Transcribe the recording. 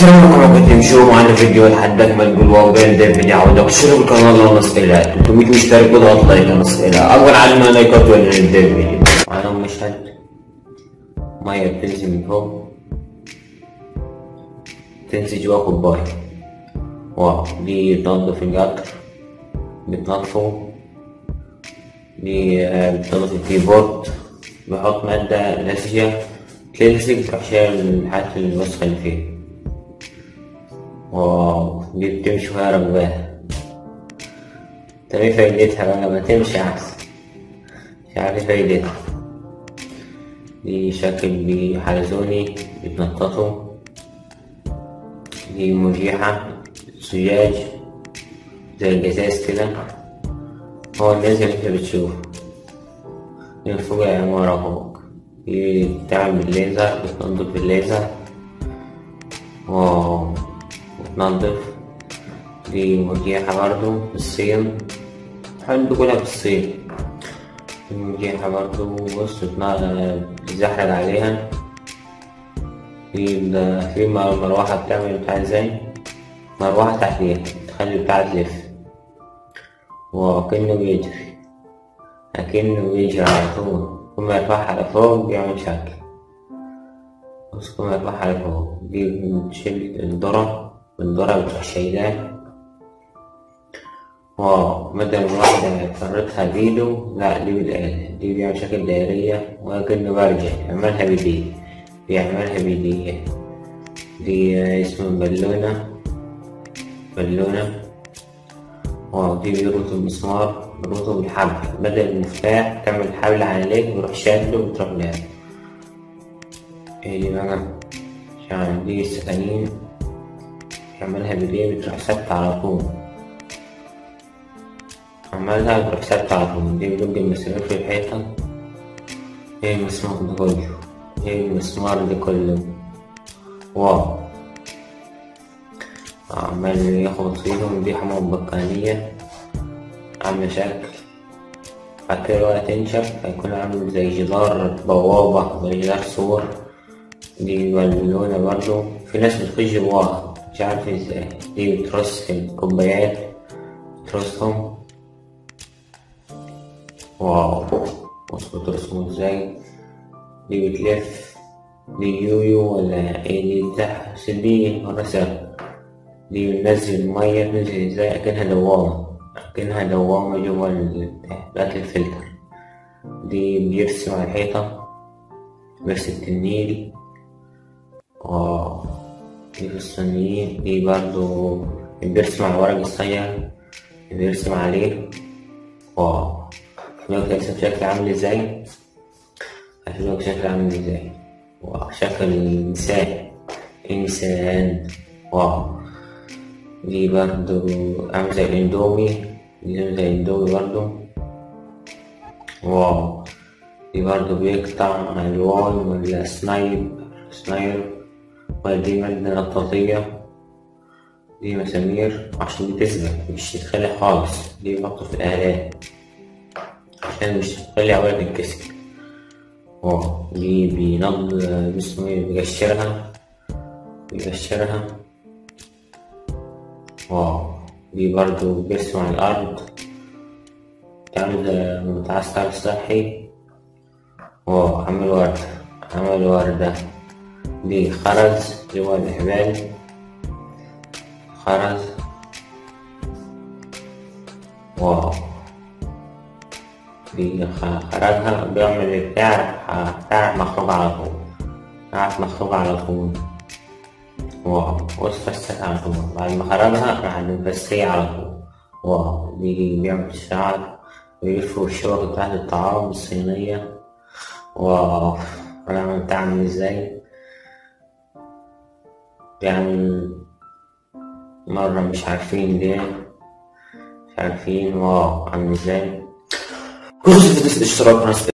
السلام عليكم ورحمة تمشوا معنا فيديو لحد ما تقول واو بين ده فيديو عودة اشتركوا بالقناة نص إلى 300 مشترك واضغط لايك نص إلى أول على لايكات ولا نبدأ الفيديو أنا مشهد مية بتنزل من فوق تنزل جوا كوباية واو دي تنظف القطر بتنظفه دي آه، بتنظف الكيبورد بحط مادة لزجة تلزق عشان الحاجات الوسخة اللي فيه واو دي بتمشي وهي رغباها طب ايه فايدتها بقى ما تمشي احسن مش عارف ايه فايدتها دي شكل بحلزوني بيتنططوا دي مريحة زجاج زي الجزاز كده هو الناس اللي انت بتشوفه من فوق العمارة فوق دي بتعمل بالليزر بتنضف بالليزر واو بتنضف دي مرجيحة برضو في الصين بحب كلها في الصين دي مرجيحة برضو بص بتزحلق عليها في ده- في مر- مروحة بتعمل بتاع ازاي مروحة تحتيها تخلي بتاع تلف وكأنه بيجري أكنه بيجري على طول كل ما يرفعها على فوق بيعمل شكل بص كل ما يرفعها على فوق دي بتشيل الذرة الذرة بتروح شايلاه واو بدل ما واحدة فرتها بيده لا دي بالآلة دي بيعمل شكل دائرية وكأنه برجع يعملها بإيديه بيعملها بإيديه دي اسمها بالونة بالونة واو دي بيربط المسمار بيربطه بالحبل بدل المفتاح تعمل حبل عليه ويروح شاده وتروح لها ايه دي بقى عشان دي السكاكين يعملها بايديه بتروح ثابتة على طول عملها بتروح ثابتة على طول دي بيدق المسامير في الحيطة ايه المسمار ده كله ايه المسمار ده كله واو عمال ياخد فيهم دي حمام بقالية عاملة شكل بعد كده بقى تنشف هيكون عامل زي جدار بوابة زي جدار سور دي بالونة برضو في ناس بتخش جواها مش عارف ازاي دي بترص الكوبايات بترصهم واو بص بترصهم ازاي دي بتلف دي يويو ولا ايه دي بتاع دي مرسى دي بننزل المية بتنزل ازاي اكنها دوامة اكنها دوامة جوا ال- بتاعت الفلتر دي بيرسم على الحيطة بيرسم النيل واو دي في الصينيين دي برضو بيرسم على الورق الصغير بيرسم عليه واو شوف يرسم شكل عامل ازاي هشوفك شكل عامل ازاي واو شكل انسان انسان واو دي برضو عامل زي الاندومي دي عامل زي الاندومي برضو واو دي برضو بيقطع الوان ولا سنايب سناير ودي مادة نطاطية دي مسامير عشان دي تثبت مش تتخلع خالص دي بحطه في الآلات عشان مش تتخلع ولا تتكسر واو دي بينض اسمه ايه بيقشرها بيقشرها واو دي برضو بيرسم على الأرض تعمل زي متعسكر صحي واو عمل وردة عمل وردة دي خرز جوا الحبال خرز واو دي خ- خرزها بيعمل بتاع بتاع مخروج على طول بتاع مخروج على طول واو بص فسك على طول بعد ما خرجها راح نفسيه على طول واو دي بيعمل الشعر ويلفوا الشبكة بتاعت الطعام الصينية واو أنا بتعمل ازاي يعني مرة مش عارفين ليه مش عارفين واو عامل ازاي قصة الاشتراك